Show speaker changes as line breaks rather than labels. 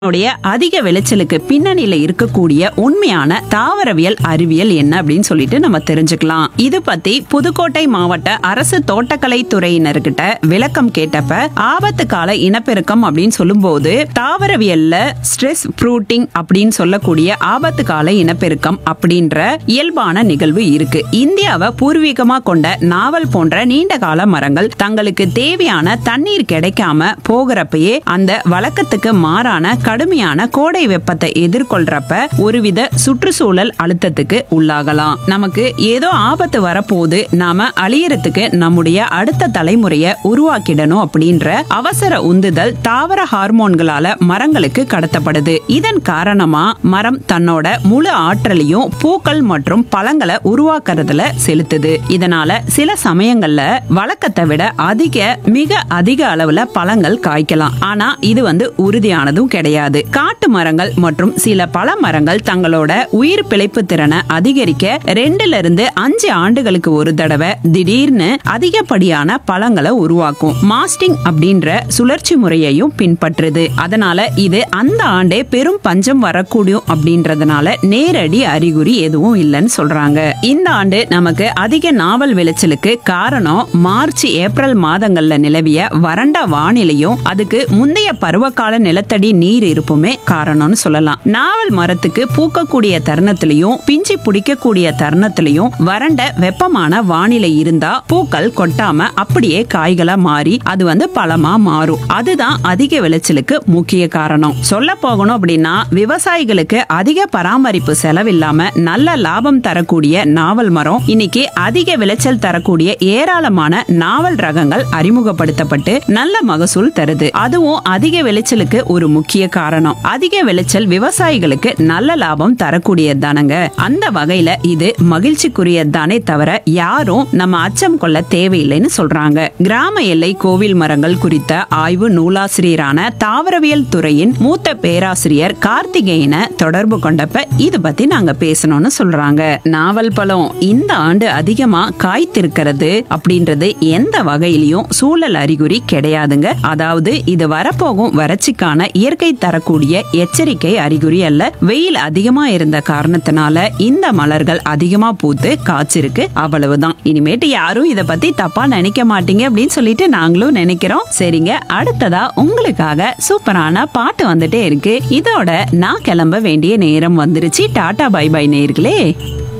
உடைய அதிக விளைச்சலுக்கு பின்னணியில இருக்கக்கூடிய உண்மையான தாவரவியல் அறிவியல் என்ன அப்படின்னு சொல்லிட்டு நம்ம தெரிஞ்சுக்கலாம் இது பத்தி புதுக்கோட்டை மாவட்ட அரசு தோட்டக்கலை துறையினர்கிட்ட விளக்கம் கேட்டப்ப ஆபத்து கால இனப்பெருக்கம் அப்படின்னு சொல்லும்போது தாவரவியல்ல ஸ்ட்ரெஸ் ஃப்ரூட்டிங் அப்படின்னு சொல்லக்கூடிய ஆபத்து கால இனப்பெருக்கம் அப்படின்ற இயல்பான நிகழ்வு இருக்கு இந்தியாவை பூர்வீகமா கொண்ட நாவல் போன்ற நீண்ட கால மரங்கள் தங்களுக்கு தேவையான தண்ணீர் கிடைக்காம போகிறப்பயே அந்த வழக்கத்துக்கு மாறான கடுமையான கோடை வெப்பத்தை எதிர்கொள்றப்ப ஒருவித சுற்றுச்சூழல் அழுத்தத்துக்கு உள்ளாகலாம் நமக்கு ஏதோ ஆபத்து வரப்போகுது நாம அழியறதுக்கு நம்முடைய அடுத்த தலைமுறைய உருவாக்கிடணும் அப்படின்ற அவசர உந்துதல் தாவர ஹார்மோன்களால மரங்களுக்கு கடத்தப்படுது இதன் காரணமா மரம் தன்னோட முழு ஆற்றலையும் பூக்கள் மற்றும் பழங்களை உருவாக்குறதுல செலுத்துது இதனால சில சமயங்கள்ல வழக்கத்தை விட அதிக மிக அதிக அளவுல பழங்கள் காய்க்கலாம் ஆனா இது வந்து உறுதியானதும் கிடையாது காட்டு மரங்கள் மற்றும் சில பல மரங்கள் தங்களோட உயிர் பிழைப்பு திறனை அதிகரிக்க ரெண்டுல இருந்து அஞ்சு ஆண்டுகளுக்கு ஒரு தடவை திடீர்னு அதிகப்படியான பழங்களை உருவாக்கும் மாஸ்டிங் அப்படின்ற சுழற்சி முறையையும் பின்பற்றுது அதனால இது அந்த ஆண்டே பெரும் பஞ்சம் வரக்கூடும் அப்படின்றதுனால நேரடி அறிகுறி எதுவும் இல்லைன்னு சொல்றாங்க இந்த ஆண்டு நமக்கு அதிக நாவல் விளைச்சலுக்கு காரணம் மார்ச் ஏப்ரல் மாதங்கள்ல நிலவிய வறண்ட வானிலையும் அதுக்கு முந்தைய பருவகால நிலத்தடி நீர் இருப்புமே காரணம்னு சொல்லலாம் நாவல் மரத்துக்கு பூக்கக்கூடிய தருணத்திலையும் பிஞ்சி பிடிக்கக்கூடிய தருணத்திலையும் வறண்ட வெப்பமான வானிலை இருந்தா பூக்கள் கொட்டாம அப்படியே காய்களா மாறி அது வந்து பழமா மாறும் அதுதான் அதிக விளைச்சலுக்கு முக்கிய காரணம் சொல்ல போகணும் அப்படின்னா விவசாயிகளுக்கு அதிக பராமரிப்பு செலவில்லாம நல்ல லாபம் தரக்கூடிய நாவல் மரம் இன்னைக்கு அதிக விளைச்சல் தரக்கூடிய ஏராளமான நாவல் ரகங்கள் அறிமுகப்படுத்தப்பட்டு நல்ல மகசூல் தருது அதுவும் அதிக விளைச்சலுக்கு ஒரு முக்கிய காரணம் அதிக விளைச்சல் விவசாயிகளுக்கு நல்ல லாபம் தரக்கூடியது தானங்க அந்த வகையில இது மகிழ்ச்சிக்குரியது தானே தவிர யாரும் நம்ம அச்சம் கொள்ள தேவையில்லைன்னு சொல்றாங்க கிராம எல்லை கோவில் மரங்கள் குறித்த ஆய்வு நூலாசிரியரான தாவரவியல் துறையின் மூத்த பேராசிரியர் கார்த்திகேயனை தொடர்பு கொண்டப்ப இது பத்தி நாங்க பேசணும்னு சொல்றாங்க நாவல் பழம் இந்த ஆண்டு அதிகமா காய்த்திருக்கிறது அப்படின்றது எந்த வகையிலையும் சூழல் அறிகுறி கிடையாதுங்க அதாவது இது வரப்போகும் வறட்சிக்கான இயற்கை தரக்கூடிய எச்சரிக்கை அறிகுறி அல்ல வெயில் அதிகமா இருந்த காரணத்தினால இந்த மலர்கள் அதிகமா பூத்து காய்ச்சிருக்கு அவ்வளவுதான் இனிமேட்டு யாரும் இத பத்தி தப்பா நினைக்க மாட்டீங்க அப்படின்னு சொல்லிட்டு நாங்களும் நினைக்கிறோம் சரிங்க அடுத்ததா உங்களுக்காக சூப்பரான பாட்டு வந்துட்டே இருக்கு இதோட நான் கிளம்ப வேண்டிய நேரம் வந்துருச்சு டாடா பை பை நேர்களே